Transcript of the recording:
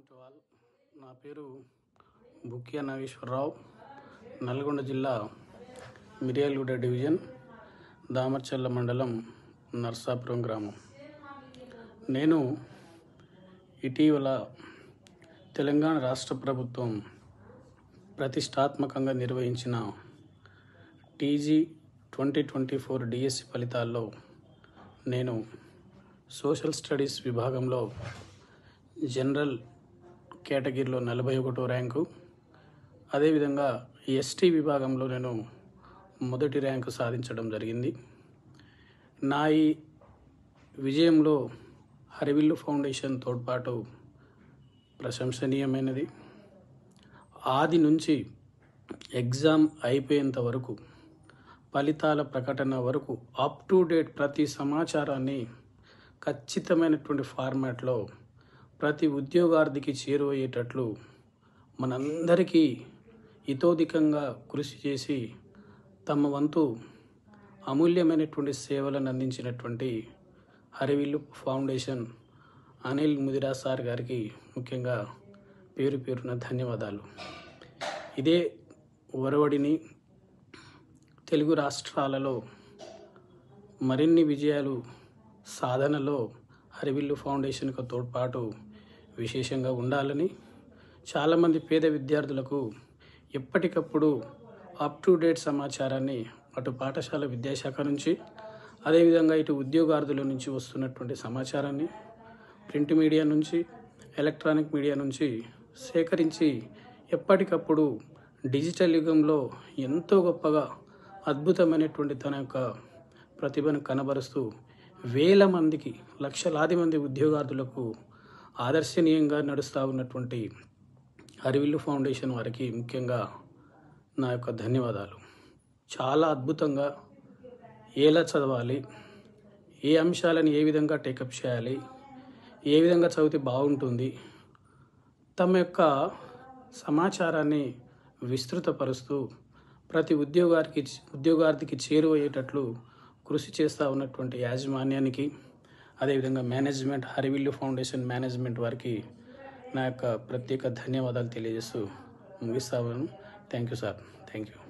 to all నా పేరు బుక్యా నాగేశ్వరరావు నల్గొండ జిల్లా మిర్యాలగూడ డివిజన్ దామర్చల్ల మండలం నర్సాపురం గ్రామం నేను ఇటీవల తెలంగాణ రాష్ట్ర ప్రభుత్వం ప్రతిష్టాత్మకంగా నిర్వహించిన TG twenty twenty four DSC ఫలితాల్లో నేను సోషల్ స్టడీస్ విభాగంలో జనరల్ కేటగిరీలో నలభై ఒకటో ర్యాంకు అదేవిధంగా ఎస్టీ విభాగంలో నేను మొదటి ర్యాంకు సాధించడం జరిగింది నా ఈ విజయంలో హరివిల్లు ఫౌండేషన్ తోడ్పాటు ప్రశంసనీయమైనది ఆది నుంచి ఎగ్జామ్ అయిపోయేంత వరకు ఫలితాల ప్రకటన వరకు అప్ టు డేట్ ప్రతి సమాచారాన్ని ఖచ్చితమైనటువంటి ఫార్మాట్లో ప్రతి ఉద్యోగార్థికి చేరువయ్యేటట్లు మనందరికీ ఇతోధికంగా కృషి చేసి తమ వంతు అమూల్యమైనటువంటి సేవలను అందించినటువంటి హరివిల్లు ఫౌండేషన్ అనిల్ ముదిరా సార్ గారికి ముఖ్యంగా పేరు పేరున ధన్యవాదాలు ఇదే ఒరవడిని తెలుగు రాష్ట్రాలలో మరిన్ని విజయాలు సాధనలో హరివిల్లు ఫౌండేషన్కు తోడ్పాటు విశేషంగా ఉండాలని చాలామంది పేద విద్యార్థులకు ఎప్పటికప్పుడు అప్ టు డేట్ సమాచారాన్ని అటు పాఠశాల విద్యాశాఖ నుంచి అదేవిధంగా ఇటు ఉద్యోగార్థుల నుంచి వస్తున్నటువంటి సమాచారాన్ని ప్రింట్ మీడియా నుంచి ఎలక్ట్రానిక్ మీడియా నుంచి సేకరించి ఎప్పటికప్పుడు డిజిటల్ యుగంలో ఎంతో గొప్పగా అద్భుతమైనటువంటి తన యొక్క ప్రతిభను కనబరుస్తూ వేల మందికి లక్షలాది మంది ఉద్యోగార్థులకు ఆదర్శనీయంగా నడుస్తూ ఉన్నటువంటి హరివిల్లు ఫౌండేషన్ వారికి ముఖ్యంగా నా యొక్క ధన్యవాదాలు చాలా అద్భుతంగా ఎలా చదవాలి ఏ అంశాలను ఏ విధంగా టేకప్ చేయాలి ఏ విధంగా చదివితే బాగుంటుంది తమ యొక్క సమాచారాన్ని విస్తృతపరుస్తూ ప్రతి ఉద్యోగానికి ఉద్యోగార్థికి చేరువయ్యేటట్లు కృషి చేస్తూ ఉన్నటువంటి యాజమాన్యానికి అదేవిధంగా మేనేజ్మెంట్ హరివిల్లు ఫౌండేషన్ మేనేజ్మెంట్ వారికి నా యొక్క ప్రత్యేక ధన్యవాదాలు తెలియజేస్తూ ముగిస్తాను thank you sir thank you